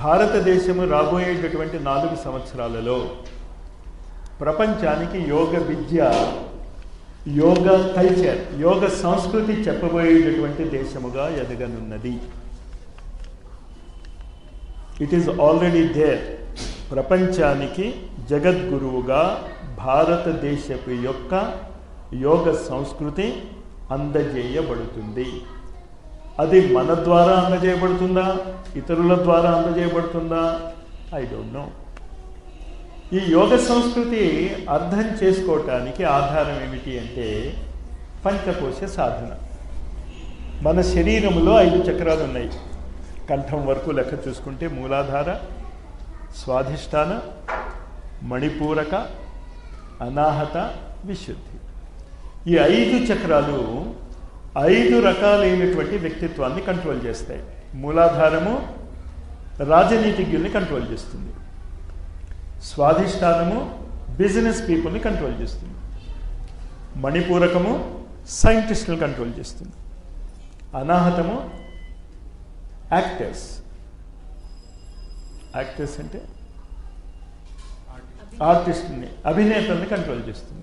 భారతదేశము రాబోయేటటువంటి నాలుగు సంవత్సరాలలో ప్రపంచానికి యోగ విద్య యోగ కల్చర్ యోగ సంస్కృతి చెప్పబోయేటటువంటి దేశముగా ఎదగనున్నది ఇట్ ఈజ్ ఆల్రెడీ దేర్ ప్రపంచానికి జగద్గురువుగా భారతదేశపు యొక్క యోగ సంస్కృతి అందజేయబడుతుంది అది మన ద్వారా అందజేయబడుతుందా ఇతరుల ద్వారా అందజేయబడుతుందా ఐ డోంట్ నో ఈ యోగ సంస్కృతి అర్థం చేసుకోవటానికి ఆధారం ఏమిటి అంటే పంచకోశ సాధన మన శరీరంలో ఐదు చక్రాలు ఉన్నాయి కంఠం వరకు లెక్క చూసుకుంటే మూలాధార స్వాధిష్టాన మణిపూరక అనాహత విశుద్ధి ఈ ఐదు చక్రాలు ఐదు రకాలైనటువంటి వ్యక్తిత్వాన్ని కంట్రోల్ చేస్తాయి మూలాధారము రాజనీతిజ్ఞుల్ని కంట్రోల్ చేస్తుంది స్వాధిష్టానము బిజినెస్ పీపుల్ని కంట్రోల్ చేస్తుంది మణిపూరకము సైంటిస్టులను కంట్రోల్ చేస్తుంది అనాహతము యాక్టర్స్ యాక్టర్స్ అంటే ఆర్టిస్ట్ని అభినేతల్ని కంట్రోల్ చేస్తుంది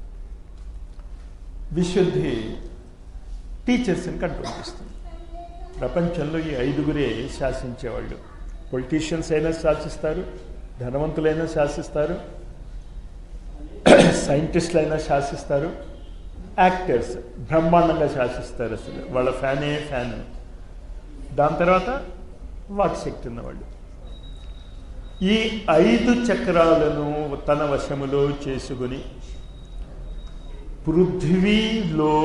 విశుద్ధి టీచర్స్ని కంట్రోల్ చేస్తుంది ప్రపంచంలో ఈ ఐదుగురే శాసించేవాళ్ళు పొలిటీషియన్స్ అయినా శాసిస్తారు ధనవంతులైనా శాసిస్తారు సైంటిస్టులు అయినా శాసిస్తారు యాక్టర్స్ బ్రహ్మాండంగా శాసిస్తారు అసలు వాళ్ళ ఫ్యానే ఫ్యాన్ దాని తర్వాత వాక్శక్తి ఉన్నవాళ్ళు ఈ ఐదు చక్రాలను తన వశములో చేసుకుని పృథ్వీలో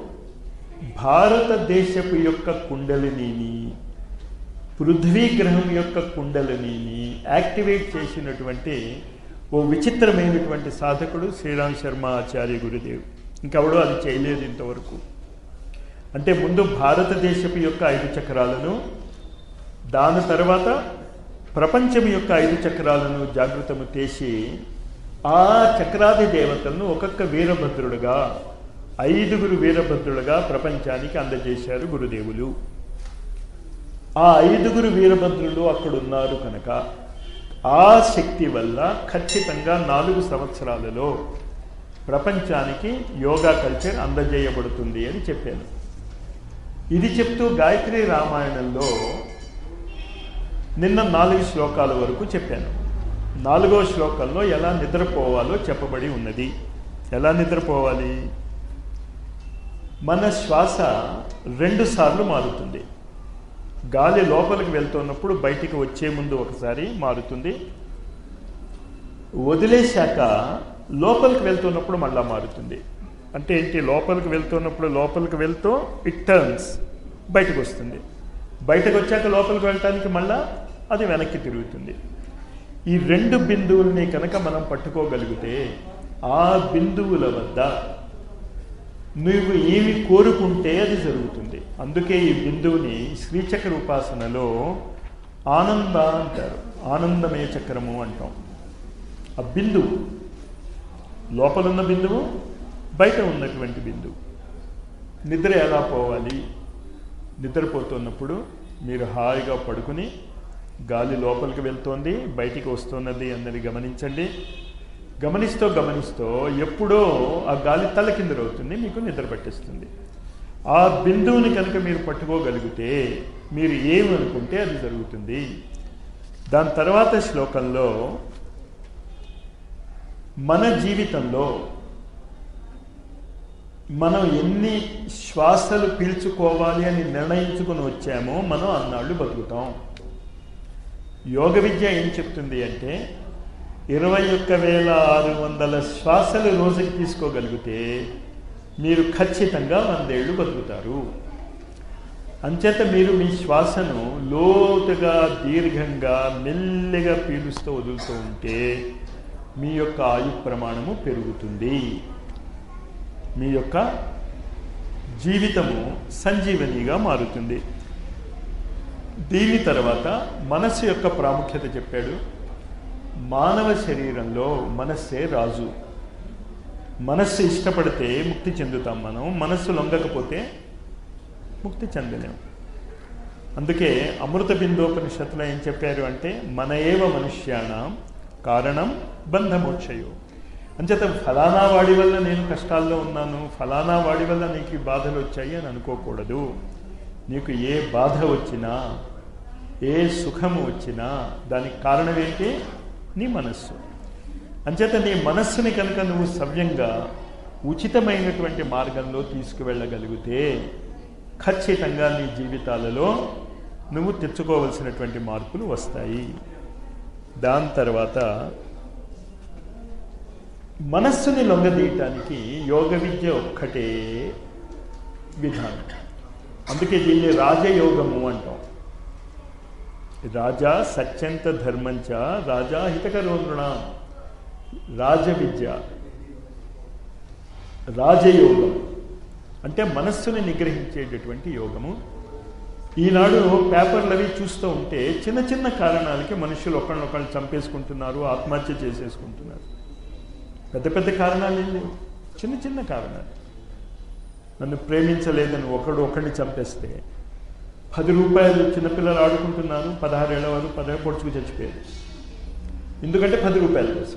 భారతదేశపు యొక్క కుండలిని పృథ్వీ గ్రహం యొక్క కుండలిని యాక్టివేట్ చేసినటువంటి ఓ విచిత్రమైనటువంటి సాధకుడు శ్రీరామ్ శర్మ ఆచార్య గురుదేవ్ ఇంకెవడో అది చేయలేదు ఇంతవరకు అంటే ముందు భారతదేశపు యొక్క ఐదు చక్రాలను దాని తర్వాత ప్రపంచం యొక్క ఐదు చక్రాలను జాగృతము చేసి ఆ చక్రాది దేవతలను ఒక్కొక్క వీరభద్రుడుగా ఐదుగురు వీరభద్రులుగా ప్రపంచానికి అందజేశారు గురుదేవులు ఆ ఐదుగురు వీరభద్రులు అక్కడున్నారు కనుక ఆ శక్తి వల్ల ఖచ్చితంగా నాలుగు సంవత్సరాలలో ప్రపంచానికి యోగా కల్చర్ అందజేయబడుతుంది అని చెప్పాను ఇది చెప్తూ గాయత్రి రామాయణంలో నిన్న నాలుగు శ్లోకాల వరకు చెప్పాను నాలుగో శ్లోకంలో ఎలా నిద్రపోవాలో చెప్పబడి ఉన్నది ఎలా నిద్రపోవాలి మన శ్వాస రెండు సార్లు మారుతుంది గాలి లోపలికి వెళ్తున్నప్పుడు బయటికి వచ్చే ముందు ఒకసారి మారుతుంది వదిలేశాక లోపలికి వెళ్తున్నప్పుడు మళ్ళా మారుతుంది అంటే ఏంటి లోపలికి వెళ్తున్నప్పుడు లోపలికి వెళ్తూ ఇట్ టర్న్స్ బయటకు వస్తుంది బయటకు వచ్చాక లోపలికి వెళ్ళటానికి మళ్ళా అది వెనక్కి తిరుగుతుంది ఈ రెండు బిందువుల్ని కనుక మనం పట్టుకోగలిగితే ఆ బిందువుల వద్ద నువ్వు ఏమి కోరుకుంటే అది జరుగుతుంది అందుకే ఈ బిందువుని శ్రీచక్ర ఉపాసనలో ఆనంద అంటారు ఆనందమయ చక్రము అంటాం ఆ బిందువు లోపలున్న బిందువు బయట ఉన్నటువంటి బిందువు నిద్ర ఎలా పోవాలి నిద్రపోతున్నప్పుడు మీరు హాయిగా పడుకుని గాలి లోపలికి వెళ్తోంది బయటికి వస్తున్నది అన్నది గమనించండి గమనిస్తూ గమనిస్తూ ఎప్పుడో ఆ గాలి తలకిందులవుతుంది మీకు నిద్ర పట్టిస్తుంది ఆ బిందువుని కనుక మీరు పట్టుకోగలిగితే మీరు ఏమనుకుంటే అది జరుగుతుంది దాని తర్వాత శ్లోకంలో మన జీవితంలో మనం ఎన్ని శ్వాసలు పీల్చుకోవాలి అని నిర్ణయించుకుని వచ్చామో మనం అన్నాళ్ళు బతుకుతాం యోగ విద్య ఏం చెప్తుంది అంటే ఇరవై ఒక్క వేల ఆరు వందల శ్వాసలు రోజుకి తీసుకోగలిగితే మీరు ఖచ్చితంగా వందేళ్లు బతుకుతారు అంచేత మీరు మీ శ్వాసను లోతుగా దీర్ఘంగా మెల్లిగా పీలుస్తూ వదులుతూ ఉంటే మీ యొక్క ఆయు ప్రమాణము పెరుగుతుంది మీ యొక్క జీవితము సంజీవనిగా మారుతుంది దీని తర్వాత మనస్సు యొక్క ప్రాముఖ్యత చెప్పాడు మానవ శరీరంలో మనస్సే రాజు మనస్సు ఇష్టపడితే ముక్తి చెందుతాం మనం మనస్సు లొంగకపోతే ముక్తి చెందలేం అందుకే అమృత బిందోపనిషత్తులో ఏం చెప్పారు అంటే మన ఏవ మనుష్యాణం కారణం బంధమోక్షయో అంచేత ఫలానా వాడి వల్ల నేను కష్టాల్లో ఉన్నాను ఫలానా వాడి వల్ల నీకు ఈ బాధలు వచ్చాయి అని అనుకోకూడదు నీకు ఏ బాధ వచ్చినా ఏ సుఖము వచ్చినా దానికి కారణం ఏంటి నీ మనస్సు అంచేత నీ మనస్సుని కనుక నువ్వు సవ్యంగా ఉచితమైనటువంటి మార్గంలో తీసుకువెళ్ళగలిగితే ఖచ్చితంగా నీ జీవితాలలో నువ్వు తెచ్చుకోవలసినటువంటి మార్పులు వస్తాయి దాని తర్వాత మనస్సుని లొంగదీయటానికి యోగ విద్య ఒక్కటే విధానం అందుకే దీన్ని రాజయోగము అంటాం రాజా సత్యంత ధర్మంచ రాజా హితకరోనృణ రాజ విద్య రాజయోగం అంటే మనస్సుని నిగ్రహించేటటువంటి యోగము ఈనాడు పేపర్లు అవి చూస్తూ ఉంటే చిన్న చిన్న కారణాలకి మనుషులు ఒకళ్ళనొకళ్ళు చంపేసుకుంటున్నారు ఆత్మహత్య చేసేసుకుంటున్నారు పెద్ద పెద్ద కారణాలు ఏం లేవు చిన్న చిన్న కారణాలు నన్ను ప్రేమించలేదని ఒకడు ఒకడిని చంపేస్తే పది రూపాయలు చిన్నపిల్లలు ఆడుకుంటున్నారు పదహారేళ్ల వారు పదహారు పొడుచుకు చచ్చిపోయారు ఎందుకంటే పది రూపాయల కోసం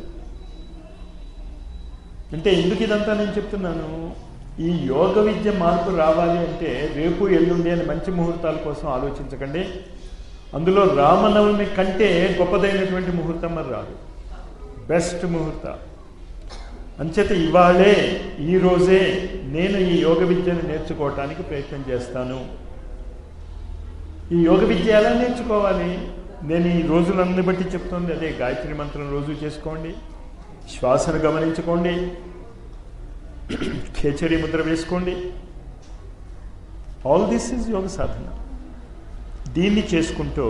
అంటే ఎందుకు ఇదంతా నేను చెప్తున్నాను ఈ యోగ విద్య మార్పు రావాలి అంటే రేపు ఎల్లుండి అని మంచి ముహూర్తాల కోసం ఆలోచించకండి అందులో రామనవమి కంటే గొప్పదైనటువంటి ముహూర్తం మరి రాదు బెస్ట్ ముహూర్త అంచేత ఇవాళే ఈ రోజే నేను ఈ యోగ విద్యను నేర్చుకోవటానికి ప్రయత్నం చేస్తాను ఈ యోగ విద్య ఎలా నేర్చుకోవాలి నేను ఈ రోజులన్నీ బట్టి చెప్తోంది అదే గాయత్రి మంత్రం రోజు చేసుకోండి శ్వాసను గమనించుకోండి ఖేచరి ముద్ర వేసుకోండి ఆల్ దిస్ ఈజ్ యోగ సాధన దీన్ని చేసుకుంటూ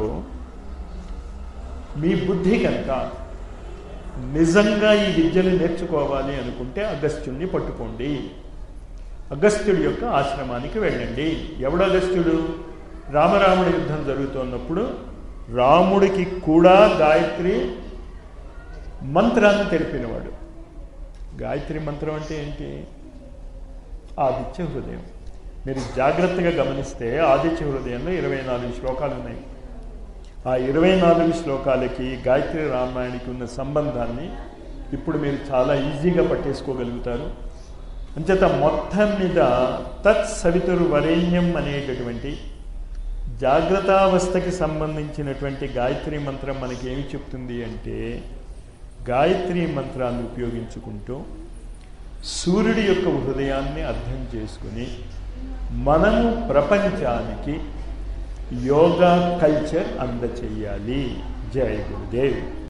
మీ బుద్ధి కనుక నిజంగా ఈ విద్యను నేర్చుకోవాలి అనుకుంటే అగస్త్యుణ్ణి పట్టుకోండి అగస్త్యుడి యొక్క ఆశ్రమానికి వెళ్ళండి ఎవడు అగస్త్యుడు రామరాముడి యుద్ధం జరుగుతున్నప్పుడు రాముడికి కూడా గాయత్రి మంత్రాన్ని తెలిపినవాడు గాయత్రి మంత్రం అంటే ఏంటి ఆదిత్య హృదయం మీరు జాగ్రత్తగా గమనిస్తే ఆదిత్య హృదయంలో ఇరవై నాలుగు శ్లోకాలు ఉన్నాయి ఆ ఇరవై నాలుగు శ్లోకాలకి గాయత్రి రామాయణకి ఉన్న సంబంధాన్ని ఇప్పుడు మీరు చాలా ఈజీగా పట్టేసుకోగలుగుతారు అంచేత మొత్తం మీద తత్ సవితురు వరేణ్యం అనేటటువంటి జాగ్రత్తావస్థకి సంబంధించినటువంటి గాయత్రి మంత్రం మనకి ఏమి చెప్తుంది అంటే గాయత్రి మంత్రాన్ని ఉపయోగించుకుంటూ సూర్యుడి యొక్క హృదయాన్ని అర్థం చేసుకుని మనము ప్రపంచానికి యోగా కల్చర్ అందచేయాలి జై గురుదేవ్